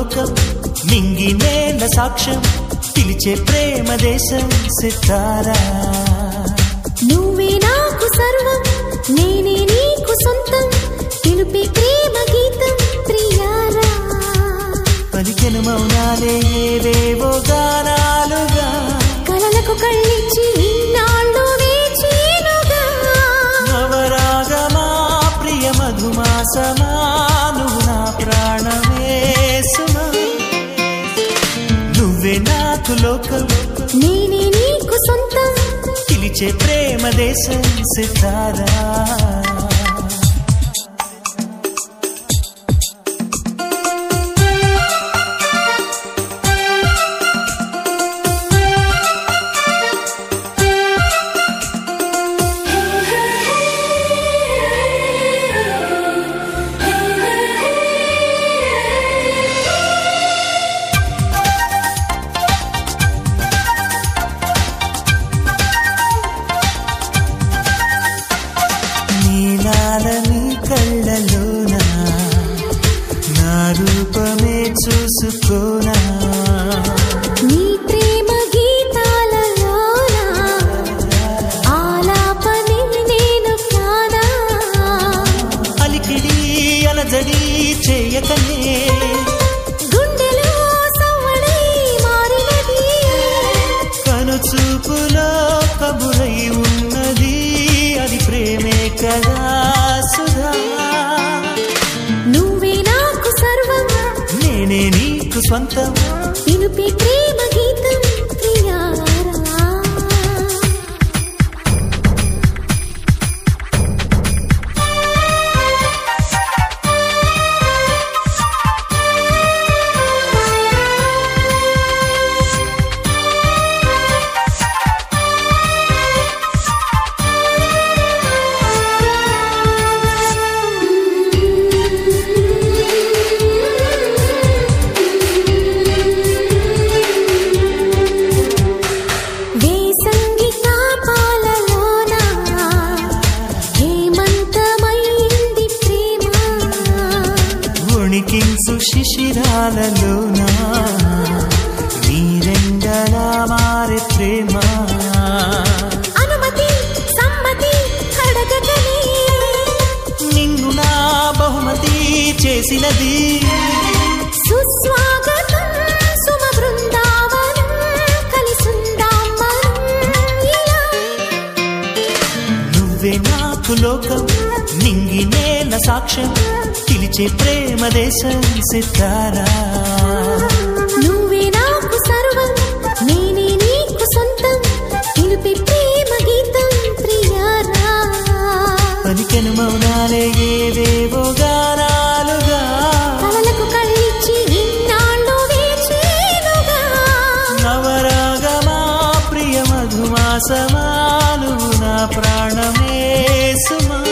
లోకం నింగి నేల సాక్ష్యం పిలిచే ప్రేమ దేశం సితారా నువ్వే నాకు సర్వం నేనే నీకు సొంతం పిలుపే ప్రేమ గీతం ప్రియారా పలికెను మౌనాలే ఏవేవో గానాలుగా కలలకు కళ్ళిచ్చి ఇన్నాళ్ళు వేచేనుగా నవరాగమా ప్రియ మధుమాసమా నువ్వు నా ప్రాణమే సుమా నువ్వే నాకు లోకం నేనే నీకు సొంతం పిలిచే ప్రేమ దేశం సితారా నీలాలని కళ్ళలోన నా రూపమే చూసుకోనా నీ ప్రేమ గీతాలలోన ఆలాపనే నేను కానా అలికిడి అలజడి చేయకనే గుండెలో సవ్వడై మారినది కనుచూపులో కబురై ఉన్నది అది ప్రేమే కదా సుధా నువ్వే నాకు సర్వం నేనే నీకు స్వంతం పిలుపే ప్రేమ గీతం ప్రియారా వేసంగి తాపాలలోన హేమంతమైంది ప్రేమ ఉణికించు శిశిరాలలోన నీరెండలా మారే ప్రేమ అనుమతి సమ్మతి అడగకనే నిన్ను నా బహుమతి చేసినది సుస్వాగతం సుమ బృందావనం కలిసుందాం మనం ఇలా నువ్వే నాకు లోకం నింగి నేల సాక్ష్యం పిలిచే ప్రేమ దేశం సితారా నువ్వే నాకు సర్వం నేనే నీకు సొంతం పిలుపే ప్రేమ గీతం ప్రియారా పలికెను మౌనాలే ఏవేవో గానాలుగా కలలకు కళ్ళిచ్చి ఇన్నాళ్ళు వేచేనుగా నవరాగమా ప్రియ మధుమాసమాలు నా ప్రాణమే సుమా